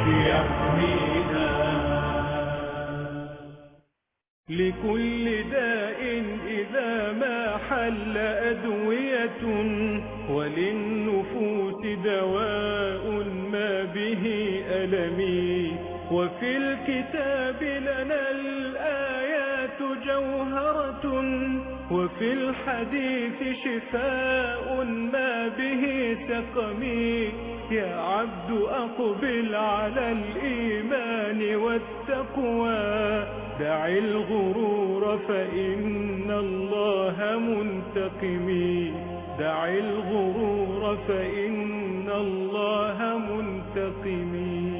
يحمينا لكل داء إذا ما حل أدوية وللنفوس دواء ما به ألمي وفي الكتاب لنا الآيات جوهرة وفي الحديث شفاء ما به سقمي يا عبد أقبل على الإيمان والتقوى دع الغرور فإن الله منتقمي دع الغرور فإن الله منتقمي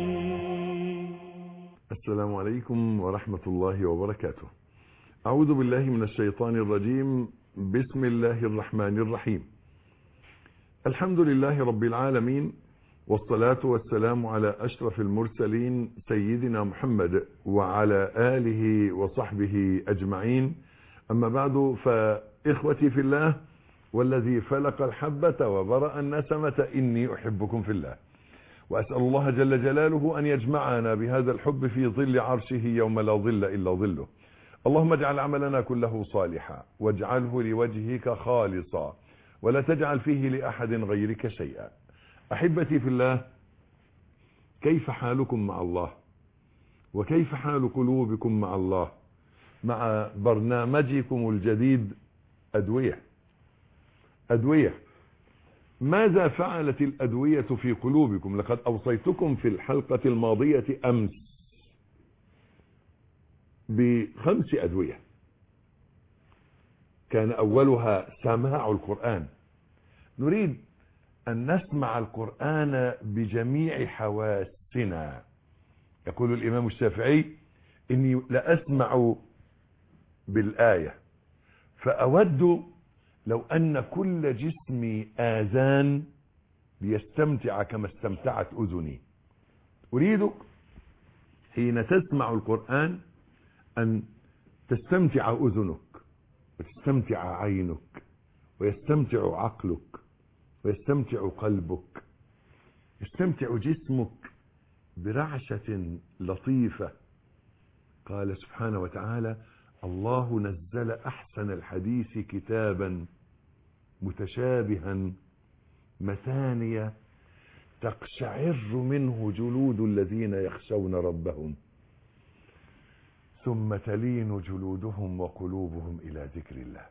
السلام عليكم ورحمة الله وبركاته أعوذ بالله من الشيطان الرجيم بسم الله الرحمن الرحيم الحمد لله رب العالمين والصلاة والسلام على أشرف المرسلين سيدنا محمد وعلى آله وصحبه أجمعين أما بعد فإخوتي في الله والذي فلق الحبة وبرأ النسمة إني أحبكم في الله وأسأل الله جل جلاله أن يجمعنا بهذا الحب في ظل عرشه يوم لا ظل إلا ظله اللهم اجعل عملنا كله صالحا واجعله لوجهك خالصا ولا تجعل فيه لأحد غيرك شيئا أحبتي في الله كيف حالكم مع الله وكيف حال قلوبكم مع الله مع برنامجكم الجديد أدوية أدوية ماذا فعلت الأدوية في قلوبكم لقد أوصيتكم في الحلقة الماضية أمس بخمس أدوية كان أولها سماع القرآن نريد أن نسمع القرآن بجميع حواسنا يقول الإمام الشافعي إني لأسمع بالآية فأود لو أن كل جسمي آذان ليستمتع كما استمتعت أذني أريدك حين تسمع القرآن أن تستمتع أذنك وتستمتع عينك ويستمتع عقلك ويستمتع قلبك يستمتع جسمك برعشة لطيفة قال سبحانه وتعالى الله نزل أحسن الحديث كتابا متشابها مثانية تقشعر منه جلود الذين يخشون ربهم ثم تلين جلودهم وقلوبهم إلى ذكر الله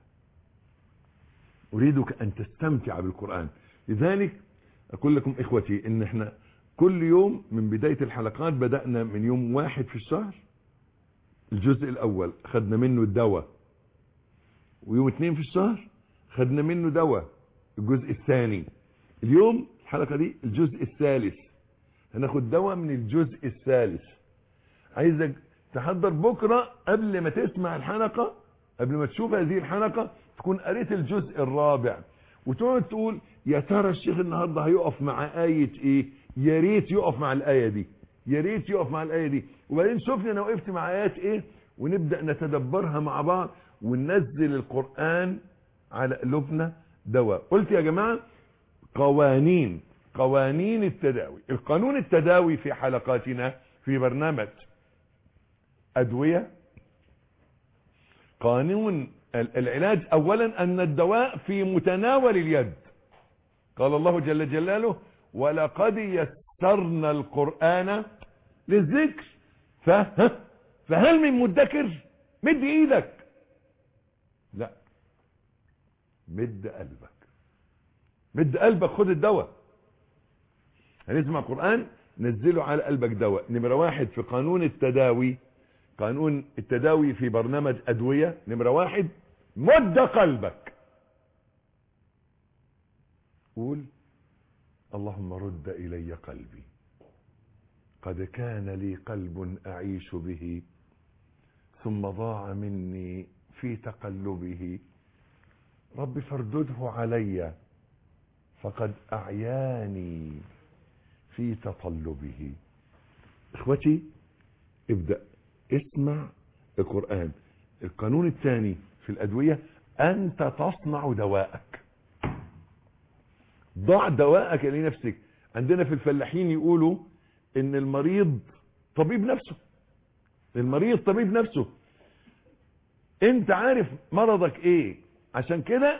أريدك أن تستمتع بالقرآن لذلك أقول لكم إخوتي إن إحنا كل يوم من بداية الحلقات بدأنا من يوم واحد في الشهر الجزء الأول خدنا منه الدواء ويوم اثنين في الشهر خدنا منه دواء الجزء الثاني اليوم الحلقة دي الجزء الثالث هناخد دواء من الجزء الثالث عايزك تحضر بكرة قبل ما تسمع الحلقة قبل ما تشوف هذه الحلقة تكون قريت الجزء الرابع وتقعد تقول يا ترى الشيخ النهاردة هيقف مع آية ايه يا ريت يقف مع الآية دي يا ريت يقف مع الآية دي وبعدين شوفني انا وقفت مع آيات ايه ونبدأ نتدبرها مع بعض وننزل القرآن على قلوبنا دواء قلت يا جماعة قوانين قوانين التداوي القانون التداوي في حلقاتنا في برنامج أدوية قانون العلاج أولا أن الدواء في متناول اليد قال الله جل جلاله ولقد يسرنا القرآن للذكر فه فهل من مدكر مد ايدك لا مد قلبك مد قلبك خد الدواء هنسمع قرآن نزله على قلبك دواء نمرة واحد في قانون التداوي قانون التداوي في برنامج أدوية نمرة واحد مد قلبك قول اللهم رد إلي قلبي قد كان لي قلب أعيش به ثم ضاع مني في تقلبه رب فاردده علي فقد أعياني في تطلبه اخوتي ابدأ اسمع القرآن القانون الثاني في الأدوية أنت تصنع دواءك ضع دواءك لنفسك عندنا في الفلاحين يقولوا ان المريض طبيب نفسه المريض طبيب نفسه انت عارف مرضك ايه عشان كده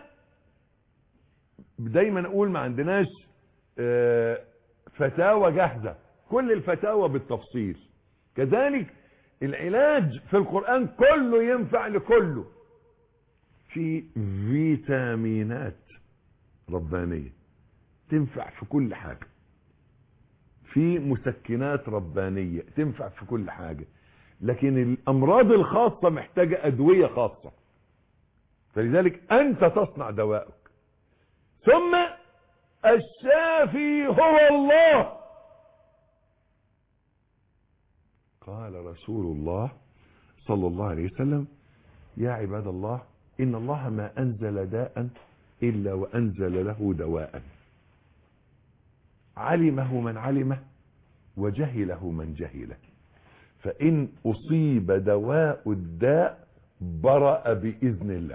دايما اقول ما عندناش اه فتاوى جاهزة كل الفتاوى بالتفصيل كذلك العلاج في القرآن كله ينفع لكله في فيتامينات ربانية تنفع في كل حاجة في مسكنات ربانية تنفع في كل حاجة لكن الأمراض الخاصة محتاجة أدوية خاصة فلذلك أنت تصنع دوائك ثم الشافي هو الله قال رسول الله صلى الله عليه وسلم يا عباد الله إن الله ما أنزل داء إلا وأنزل له دواء علمه من علمه وجهله من جهله فإن أصيب دواء الداء برأ بإذن الله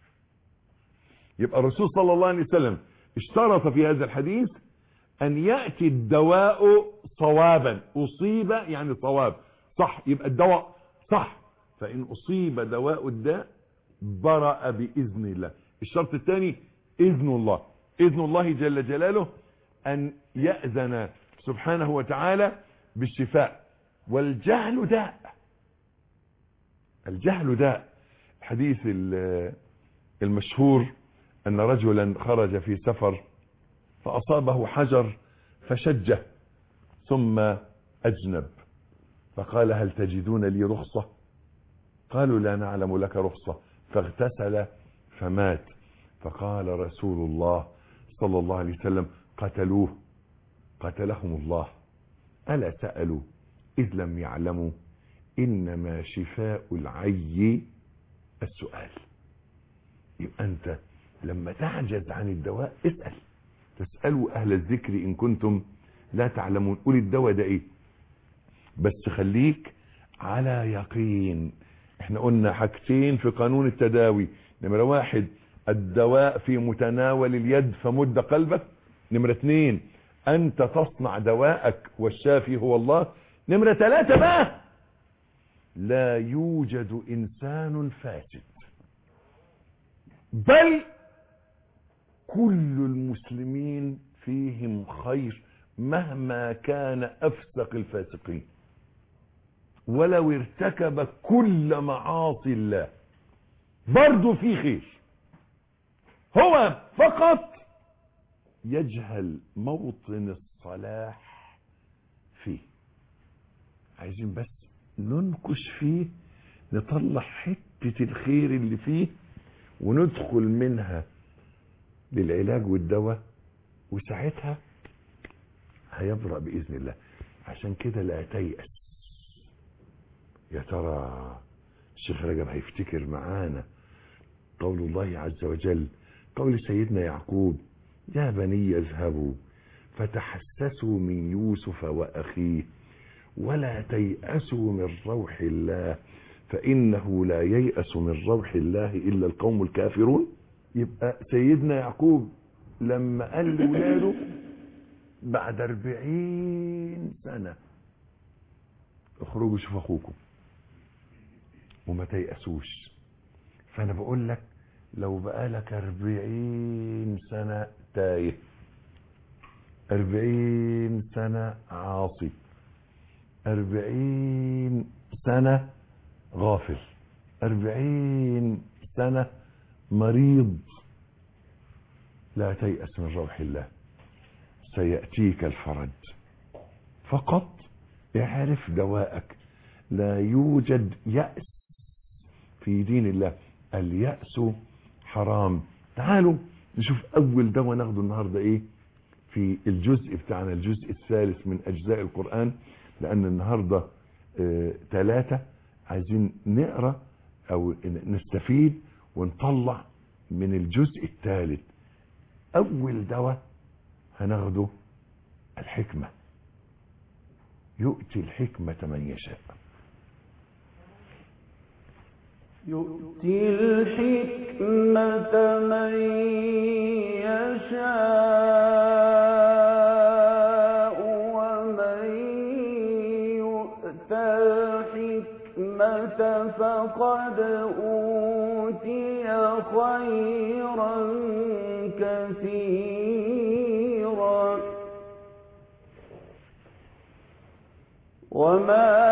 يبقى الرسول صلى الله عليه وسلم اشترط في هذا الحديث أن يأتي الدواء صوابا أصيب يعني صواب صح يبقى الدواء صح فإن أصيب دواء الداء برأ بإذن الله الشرط الثاني إذن الله إذن الله جل جلاله أن يأذن سبحانه وتعالى بالشفاء والجهل داء الجهل داء الحديث المشهور أن رجلا خرج في سفر فأصابه حجر فشجه ثم أجنب فقال هل تجدون لي رخصة قالوا لا نعلم لك رخصة فاغتسل فمات فقال رسول الله صلى الله عليه وسلم قتلوه قتلهم الله ألا سألوا إذ لم يعلموا إنما شفاء العي السؤال يبقى أنت لما تعجز عن الدواء اسأل تسألوا أهل الذكر إن كنتم لا تعلمون قول الدواء ده إيه بس خليك على يقين احنا قلنا حاجتين في قانون التداوي نمرة واحد الدواء في متناول اليد فمد قلبك نمرة اثنين انت تصنع دواءك والشافي هو الله نمرة ثلاثة بقى لا يوجد انسان فاسد بل كل المسلمين فيهم خير مهما كان افسق الفاسقين ولو ارتكب كل معاصي الله برضه في خير هو فقط يجهل موطن الصلاح فيه عايزين بس ننكش فيه نطلع حتة الخير اللي فيه وندخل منها للعلاج والدواء وساعتها هيبرأ بإذن الله عشان كده لا تيأس يا ترى الشيخ رجب هيفتكر معانا قول الله عز وجل قول سيدنا يعقوب يا بني اذهبوا فتحسسوا من يوسف وأخيه ولا تيأسوا من روح الله فإنه لا ييأس من روح الله إلا القوم الكافرون يبقى سيدنا يعقوب لما قال لولاده بعد أربعين سنة اخرجوا شوفوا أخوكم وما تيأسوش فأنا بقول لك لو بقالك أربعين سنة تايه أربعين سنة عاصي أربعين سنة غافل أربعين سنة مريض لا تيأس من روح الله سيأتيك الفرج فقط اعرف دواءك لا يوجد يأس في دين الله اليأس حرام تعالوا نشوف أول دواء ناخده النهاردة إيه في الجزء بتاعنا الجزء الثالث من أجزاء القرآن لأن النهاردة ثلاثة آه عايزين نقرأ أو نستفيد ونطلع من الجزء الثالث أول دواء هناخده الحكمة يؤتي الحكمة من يشاء يؤتي الحكمة من يشاء ومن الحكمة فقد أوتي خيرا كثيرا وما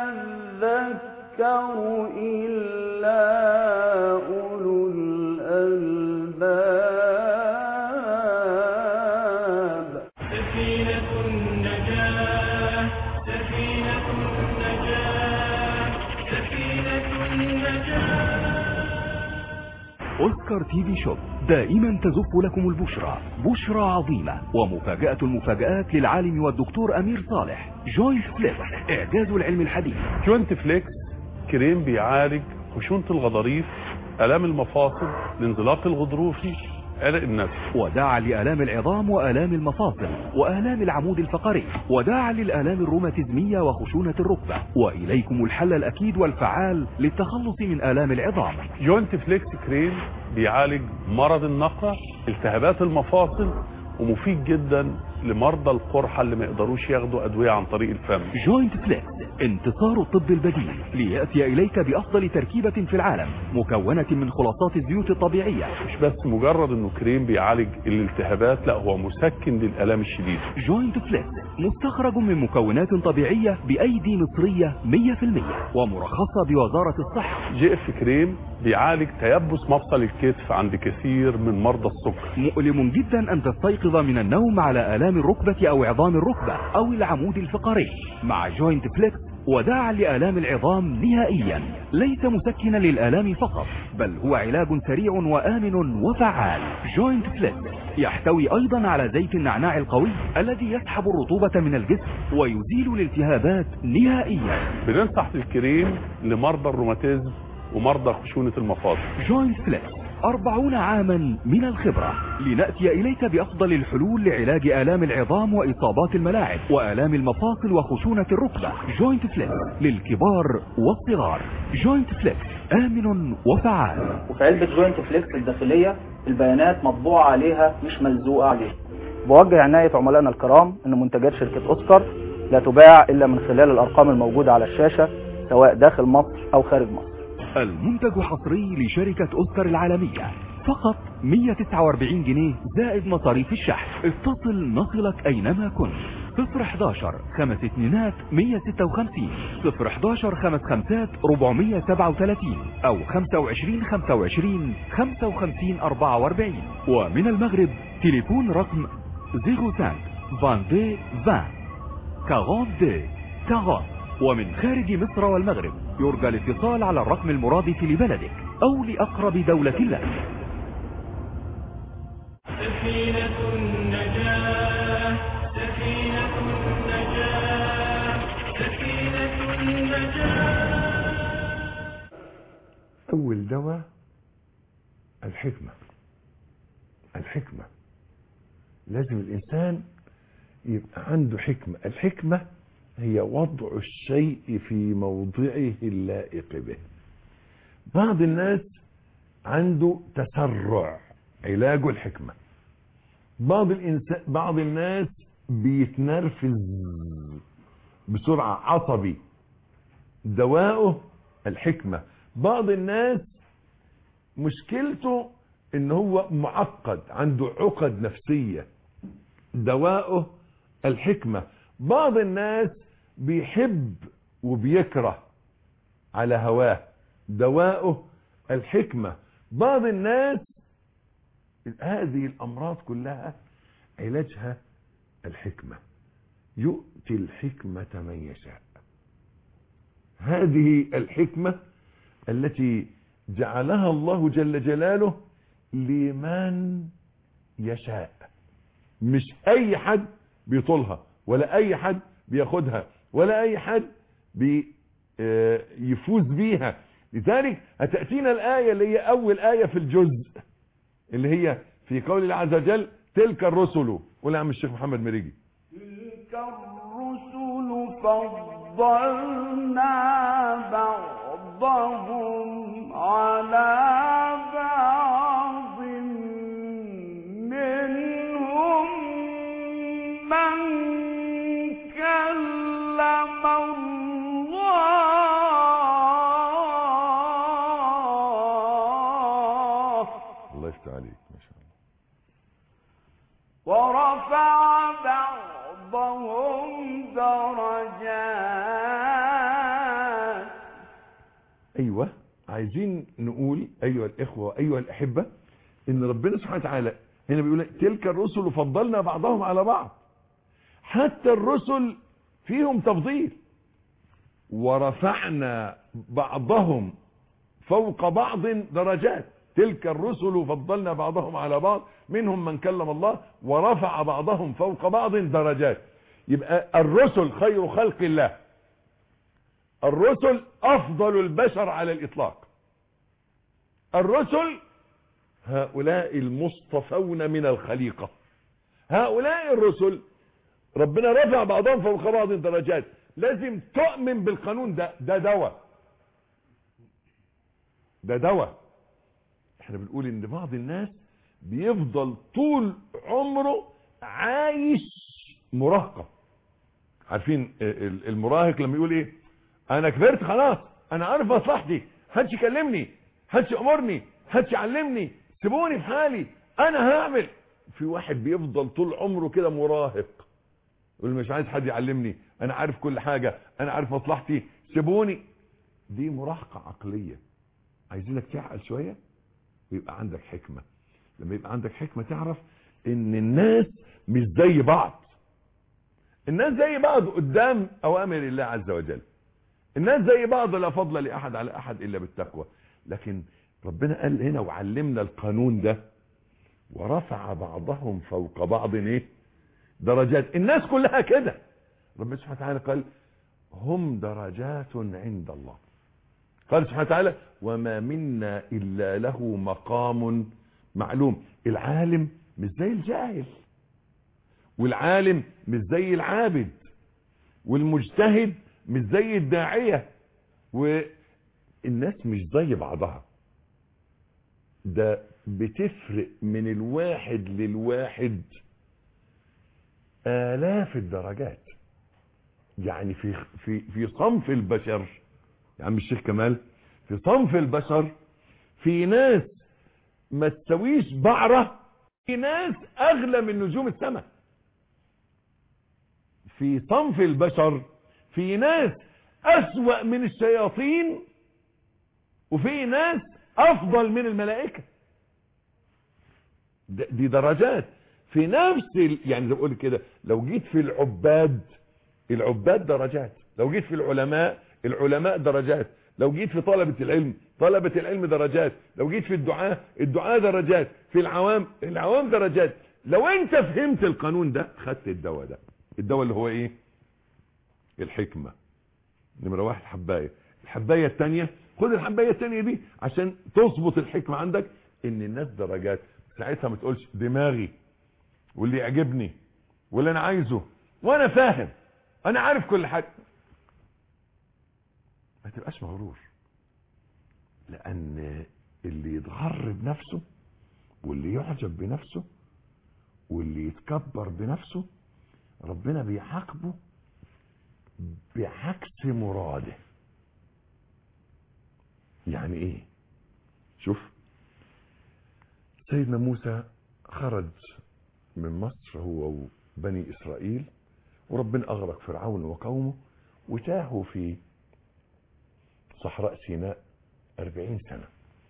يذكر إلا أولو الألباب سفينة النجاة سفينة النجاة سفينة النجاة أوسكار تي في شوب دائما تزف لكم البشرى بشرى عظيمة ومفاجأة المفاجآت للعالم والدكتور أمير صالح جوينت فليكس إعجاز العلم الحديث جوينت فليكس كريم بيعالج خشونة الغضاريف آلام المفاصل الانزلاق الغضروفي قلق النفس وداعا لآلام العظام وآلام المفاصل وآلام العمود الفقري وداعا للآلام الروماتيزمية وخشونة الركبة وإليكم الحل الأكيد والفعال للتخلص من آلام العظام جوينت فليكس كريم بيعالج مرض النقع التهابات المفاصل ومفيد جدا لمرضى القرحة اللي ما يقدروش ياخدوا أدوية عن طريق الفم جوينت فليكس انتصار الطب البديل ليأتي إليك بأفضل تركيبة في العالم مكونة من خلاصات الزيوت الطبيعية مش بس مجرد انه كريم بيعالج الالتهابات لا هو مسكن للآلام الشديدة جوينت فليكس مستخرج من مكونات طبيعية بأيدي مصرية 100% ومرخصة بوزارة الصحة جي اف كريم بيعالج تيبس مفصل الكتف عند كثير من مرضى السكر مؤلم جدا أن تستيقظ من النوم على آلام الركبة أو عظام الركبة أو العمود الفقري مع جوينت فليكس وداعا لآلام العظام نهائيا ليس مسكنا للآلام فقط بل هو علاج سريع وآمن وفعال جوينت فليكس يحتوي أيضا على زيت النعناع القوي الذي يسحب الرطوبة من الجسم ويزيل الالتهابات نهائيا بننصح بالكريم لمرضى الروماتيزم ومرضى خشونة المفاصل جوينت فليكس أربعون عاما من الخبرة لنأتي إليك بأفضل الحلول لعلاج آلام العظام وإصابات الملاعب وآلام المفاصل وخشونة الركبة جوينت فليكس للكبار والصغار جوينت فليكس آمن وفعال وفي علبة جوينت فليكس الداخلية البيانات مطبوعة عليها مش ملزوقة عليها بوجه عناية عملائنا الكرام ان منتجات شركة اوسكار لا تباع الا من خلال الارقام الموجودة على الشاشة سواء داخل مصر او خارج مصر المنتج حصري لشركة أوسكار العالمية فقط 149 جنيه زائد مصاريف الشحن اتصل نصلك أينما كنت 011 خمس اتنينات 156 011 خمس خمسات 437 أو 25 25 55 44 ومن المغرب تليفون رقم 05 22 20 42 40 ومن خارج مصر والمغرب يرجى الاتصال على الرقم المرادف لبلدك أو لأقرب دولة لك سفينة النجاة سفينة النجاة سفينة النجاة أول دواء الحكمة الحكمة لازم الإنسان يبقى عنده حكمة الحكمة هي وضع الشيء في موضعه اللائق به بعض الناس عنده تسرع علاجه الحكمة بعض الإنسان بعض الناس بيتنرفز بسرعة عصبي دواؤه الحكمة بعض الناس مشكلته ان هو معقد عنده عقد نفسية دواؤه الحكمة بعض الناس بيحب وبيكره على هواه دواؤه الحكمة بعض الناس هذه الأمراض كلها علاجها الحكمة يؤتي الحكمة من يشاء هذه الحكمة التي جعلها الله جل جلاله لمن يشاء مش اي حد بيطولها ولا اي حد بياخدها ولا اي حد بيفوز بيها لذلك هتأتينا الآية اللي هي أول آية في الجزء اللي هي في قول الله عز وجل تلك الرسل قول يا عم الشيخ محمد مريجي تلك الرسل فضلنا بعضهم على بعض منهم من كلم الله عايزين نقول ايها الاخوه ايها الاحبه ان ربنا سبحانه وتعالى هنا بيقول تلك الرسل فضلنا بعضهم على بعض حتى الرسل فيهم تفضيل ورفعنا بعضهم فوق بعض درجات تلك الرسل فضلنا بعضهم على بعض منهم من كلم الله ورفع بعضهم فوق بعض درجات يبقى الرسل خير خلق الله الرسل افضل البشر على الاطلاق الرسل هؤلاء المصطفون من الخليقة هؤلاء الرسل ربنا رفع بعضهم فوق بعض درجات لازم تؤمن بالقانون ده ده دواء ده دواء احنا بنقول ان بعض الناس بيفضل طول عمره عايش مراهقة عارفين ال- المراهق لما يقول ايه انا كبرت خلاص انا عارف مصلحتي محدش يكلمني محدش يامرني محدش يعلمني سيبوني في حالي انا هعمل في واحد بيفضل طول عمره كده مراهق يقول مش عايز حد يعلمني انا عارف كل حاجة انا عارف مصلحتي سيبوني دي مراهقة عقلية عايزينك تعقل شوية ويبقى عندك حكمة لما يبقى عندك حكمة تعرف ان الناس مش زي بعض الناس زي بعض قدام اوامر الله عز وجل الناس زي بعض لا فضل لاحد على احد الا بالتقوى لكن ربنا قال هنا وعلمنا القانون ده ورفع بعضهم فوق بعض ايه درجات الناس كلها كده ربنا سبحانه وتعالى قال هم درجات عند الله قال سبحانه وتعالى وما منا الا له مقام معلوم العالم مش زي الجاهل والعالم مش زي العابد والمجتهد مش زي الداعية والناس مش زي بعضها ده بتفرق من الواحد للواحد آلاف الدرجات يعني في في في صنف البشر يا عم الشيخ كمال في صنف البشر في ناس ما تسويش بعرة في ناس أغلى من نجوم السماء في صنف البشر في ناس أسوأ من الشياطين وفي ناس أفضل من الملائكة د- دي درجات في نفس ال... يعني زي بقول كده لو جيت في العباد العباد درجات لو جيت في العلماء العلماء درجات لو جيت في طلبة العلم طلبة العلم درجات لو جيت في الدعاء الدعاء درجات في العوام العوام درجات لو انت فهمت القانون ده خدت الدواء ده الدواء اللي هو ايه الحكمة نمرة واحد حباية الحباية التانية خد الحباية التانية دي عشان تظبط الحكمة عندك ان الناس درجات ساعتها ما تقولش دماغي واللي يعجبني واللي انا عايزه وانا فاهم انا عارف كل حاجة ما تبقاش مغرور لان اللي يتغر بنفسه واللي يعجب بنفسه واللي يتكبر بنفسه ربنا بيعاقبه بعكس مراده يعني ايه شوف سيدنا موسى خرج من مصر هو وبني اسرائيل وربنا اغرق فرعون وقومه وتاهوا في صحراء سيناء أربعين سنة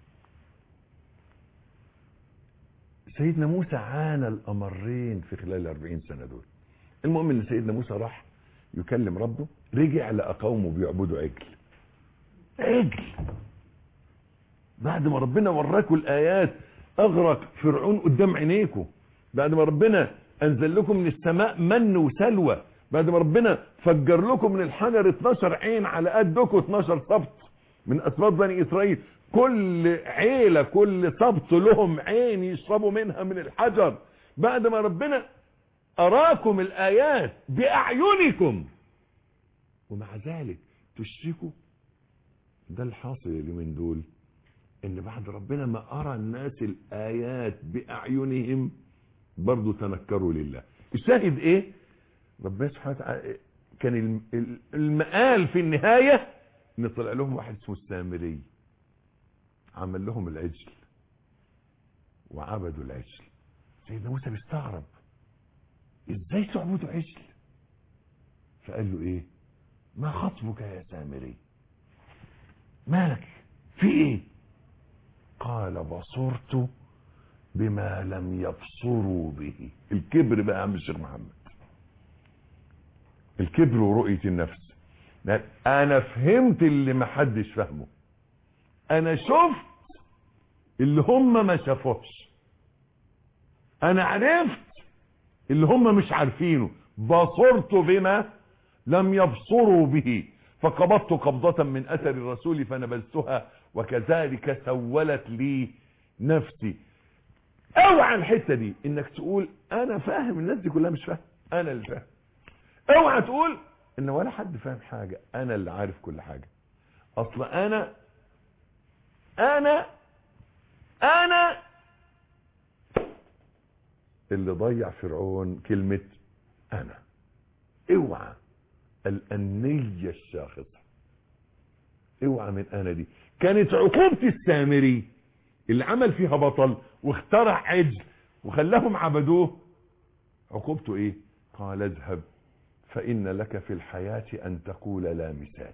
سيدنا موسى عانى الأمرين في خلال الأربعين سنة دول المهم ان سيدنا موسى راح يكلم ربه رجع لقى قومه بيعبدوا عجل عجل بعد ما ربنا وراكم الآيات أغرق فرعون قدام عينيكم بعد ما ربنا أنزل لكم من السماء من وسلوى بعد ما ربنا فجر لكم من الحجر 12 عين على قدكم 12 سبط من أسباط بني إسرائيل كل عيلة كل سبط لهم عين يشربوا منها من الحجر بعد ما ربنا أراكم الآيات بأعينكم ومع ذلك تشركوا ده الحاصل اليومين دول ان بعد ربنا ما ارى الناس الايات باعينهم برضو تنكروا لله الشاهد ايه ربنا سبحانه وتعالى كان الم- ال- المقال في النهاية ان طلع لهم واحد اسمه السامري عمل لهم العجل وعبدوا العجل سيدنا موسى بيستغرب ازاي تعبدوا عجل فقال له ايه ما خطبك يا سامري مالك في ايه قال بصرت بما لم يبصروا به الكبر بقى يا عم الشيخ محمد الكبر ورؤية النفس لا، انا فهمت اللي محدش فهمه انا شفت اللي هم ما شافوش انا عرفت اللي هم مش عارفينه بصرت بما لم يبصروا به فقبضت قبضة من اثر الرسول فنبذتها وكذلك سولت لي نفسي اوعى الحتة دي انك تقول انا فاهم الناس دي كلها مش فاهم انا اللي فاهم اوعى تقول ان ولا حد فاهم حاجة انا اللي عارف كل حاجة اصل انا انا انا اللي ضيع فرعون كلمة انا اوعى الانية الشاخصة اوعى من انا دي كانت عقوبة السامري اللي عمل فيها بطل واخترع عجل وخلاهم عبدوه عقوبته ايه قال اذهب فان لك في الحياة ان تقول لا مساس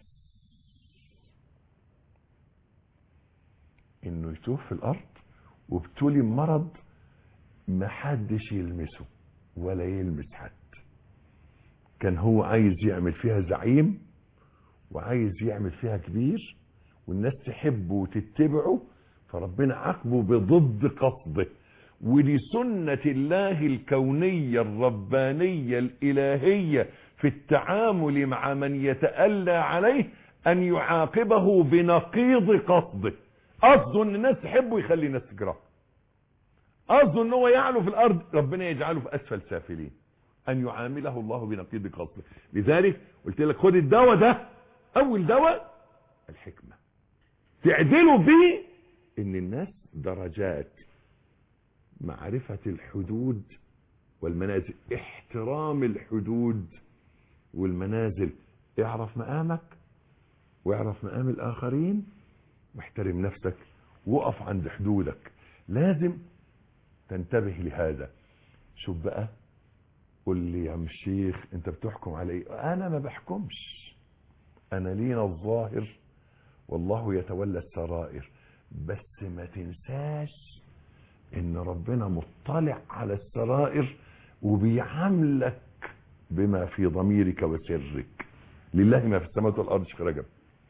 انه يتوه في الارض وابتلي مرض ما حدش يلمسه ولا يلمس حد كان هو عايز يعمل فيها زعيم وعايز يعمل فيها كبير والناس تحبه وتتبعه فربنا عاقبه بضد قصده ودي سنة الله الكونية الربانية الإلهية في التعامل مع من يتألى عليه أن يعاقبه بنقيض قصده قصده أن الناس تحبه يخلي الناس تكرهه قصده أن هو يعلو في الأرض ربنا يجعله في أسفل سافلين أن يعامله الله بنقيض قصده لذلك قلت لك خد الدواء ده أول دواء الحكمة تعدلوا به ان الناس درجات معرفة الحدود والمنازل احترام الحدود والمنازل اعرف مقامك واعرف مقام الاخرين واحترم نفسك وقف عند حدودك لازم تنتبه لهذا شوف بقى قول لي يا عم الشيخ انت بتحكم على ايه انا ما بحكمش انا لينا الظاهر والله يتولى السرائر بس ما تنساش ان ربنا مطلع على السرائر وبيعاملك بما في ضميرك وسرك لله ما في السماوات والارض شيخ رجب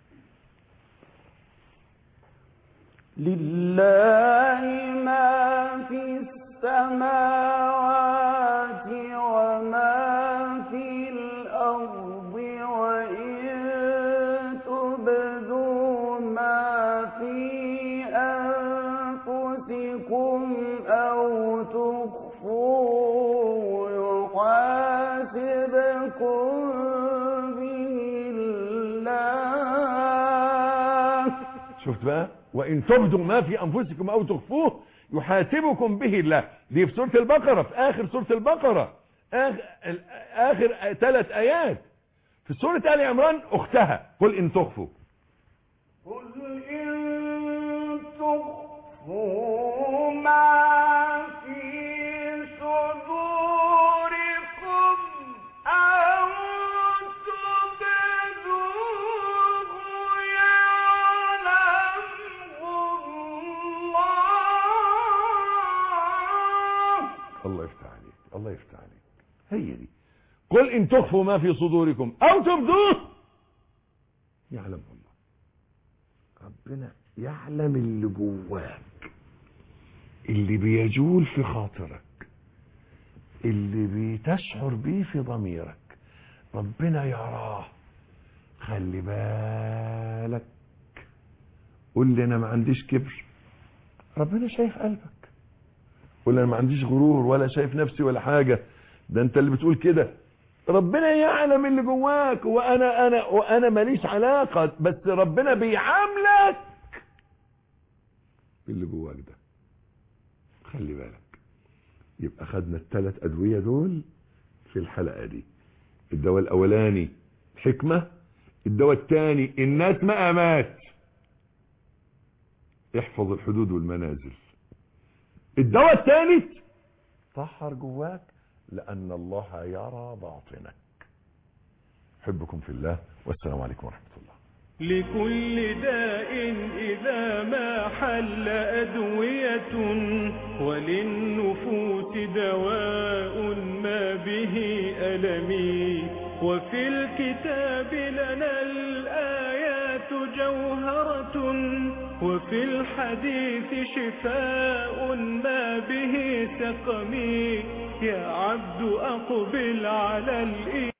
لله ما في السماوات وما في الأرض وإن تبدوا ما في أنفسكم أو تخفوه يحاسبكم به الله شفت بقى وان تبدوا ما في انفسكم او تخفوه يحاسبكم به الله دي في سورة البقرة في اخر سورة البقرة اخر, آخر ثلاث ايات في سورة آل عمران اختها قل ان تخفوا قل إن تخفوا ما في صدوركم أو تبدوه يعلمه الله الله يفتح عليك الله يفتح عليك هي دي قل ان تخفوا ما في صدوركم او تبدوه يعلم الله ربنا يعلم اللي جواك اللي بيجول في خاطرك اللي بتشعر بيه في ضميرك ربنا يراه خلي بالك قول لي انا ما عنديش كبر ربنا شايف قلبك قول انا ما عنديش غرور ولا شايف نفسي ولا حاجة ده انت اللي بتقول كده ربنا يعلم اللي جواك وانا انا وانا ماليش علاقة بس ربنا بيعاملك باللي جواك ده خلي بالك يبقى خدنا الثلاث ادوية دول في الحلقة دي الدواء الاولاني حكمة الدواء الثاني الناس مقامات احفظ الحدود والمنازل الدواء الثالث طهر جواك لأن الله يرى باطنك أحبكم في الله والسلام عليكم ورحمة الله لكل داء إذا ما حل أدوية وللنفوس دواء ما به ألمي وفي الكتاب لنا الآيات جوهرة وفي الحديث شفاء ما به سقمي يا عبد أقبل على الإيمان